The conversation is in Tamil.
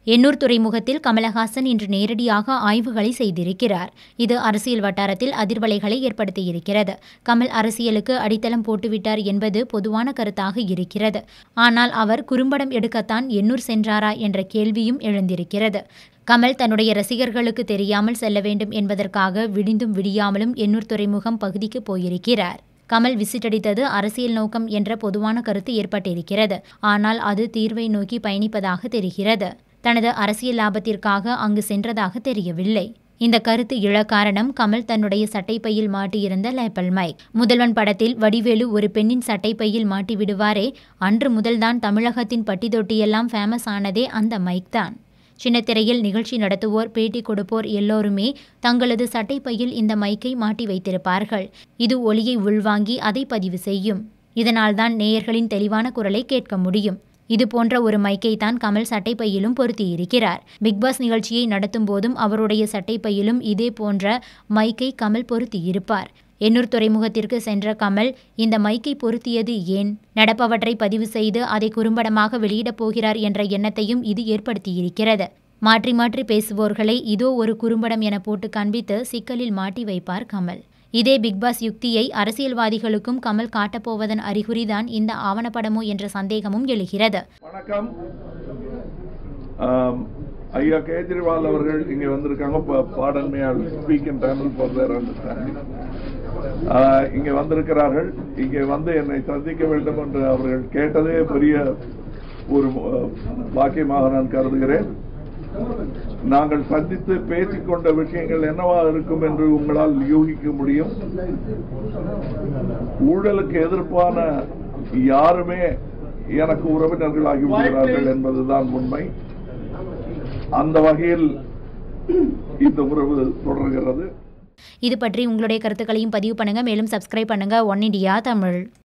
எண்ணூர் துறைமுகத்தில் கமலஹாசன் இன்று நேரடியாக ஆய்வுகளை செய்திருக்கிறார் இது அரசியல் வட்டாரத்தில் அதிர்வலைகளை ஏற்படுத்தியிருக்கிறது கமல் அரசியலுக்கு அடித்தளம் போட்டுவிட்டார் என்பது பொதுவான கருத்தாக இருக்கிறது ஆனால் அவர் குறும்படம் எடுக்கத்தான் எண்ணூர் சென்றாரா என்ற கேள்வியும் எழுந்திருக்கிறது கமல் தன்னுடைய ரசிகர்களுக்கு தெரியாமல் செல்ல வேண்டும் என்பதற்காக விடிந்தும் விடியாமலும் எண்ணூர் துறைமுகம் பகுதிக்கு போயிருக்கிறார் கமல் விசிட்டடித்தது அரசியல் நோக்கம் என்ற பொதுவான கருத்து ஏற்பட்டிருக்கிறது ஆனால் அது தீர்வை நோக்கி பயணிப்பதாக தெரிகிறது தனது அரசியல் லாபத்திற்காக அங்கு சென்றதாக தெரியவில்லை இந்த கருத்து இழ காரணம் கமல் தன்னுடைய சட்டைப்பையில் மாட்டியிருந்த லேப்பல் மைக் முதல்வன் படத்தில் வடிவேலு ஒரு பெண்ணின் சட்டைப்பையில் மாட்டி விடுவாரே அன்று முதல்தான் தமிழகத்தின் பட்டி தொட்டியெல்லாம் ஃபேமஸ் ஆனதே அந்த மைக் தான் சின்னத்திரையில் நிகழ்ச்சி நடத்துவோர் பேட்டி கொடுப்போர் எல்லோருமே தங்களது சட்டைப்பையில் இந்த மைக்கை மாட்டி வைத்திருப்பார்கள் இது ஒலியை உள்வாங்கி அதை பதிவு செய்யும் இதனால்தான் நேயர்களின் தெளிவான குரலை கேட்க முடியும் இது போன்ற ஒரு மைக்கை தான் கமல் சட்டைப்பையிலும் பொருத்தியிருக்கிறார் பிக்பாஸ் நிகழ்ச்சியை நடத்தும் போதும் அவருடைய சட்டைப்பையிலும் இதே போன்ற மைக்கை கமல் பொருத்தியிருப்பார் எண்ணூர் துறைமுகத்திற்கு சென்ற கமல் இந்த மைக்கை பொருத்தியது ஏன் நடப்பவற்றை பதிவு செய்து அதை குறும்படமாக வெளியிடப் போகிறார் என்ற எண்ணத்தையும் இது ஏற்படுத்தியிருக்கிறது மாற்றி மாற்றி பேசுவோர்களை இதோ ஒரு குறும்படம் என போட்டு காண்பித்து சிக்கலில் மாட்டி வைப்பார் கமல் இதே பிக்பாஸ் யுக்தியை அரசியல்வாதிகளுக்கும் கமல் காட்டப்போவதன் அறிகுறிதான் இந்த ஆவணப்படமோ என்ற சந்தேகமும் எழுகிறது வணக்கம் ஆம், ஐயா கேஜ்ரிவால் அவர்கள் இங்கே வந்திருக்காங்க pardon may speak in Tamil for their understanding இங்கே வந்திருக்கிறார்கள் இங்கே வந்து என்னை சந்திக்க வேண்டும் என்று அவர்கள் கேட்டதே பெரிய ஒரு அஹ், பாக்கியமாக நான் கருதுகிறேன் நாங்கள் சந்தித்து பேசிக்கொண்ட விஷயங்கள் என்னவா இருக்கும் என்று உங்களால் யூகிக்க முடியும் ஊழலுக்கு எதிர்ப்பான யாருமே எனக்கு உறவினர்களாகி விடுகிறார்கள் என்பதுதான் உண்மை அந்த வகையில் இந்த உறவு தொடர்கிறது இது பற்றி உங்களுடைய கருத்துக்களையும் பதிவு பண்ணுங்க மேலும் சப்ஸ்கிரைப் பண்ணுங்க ஒன் இண்டியா தமிழ்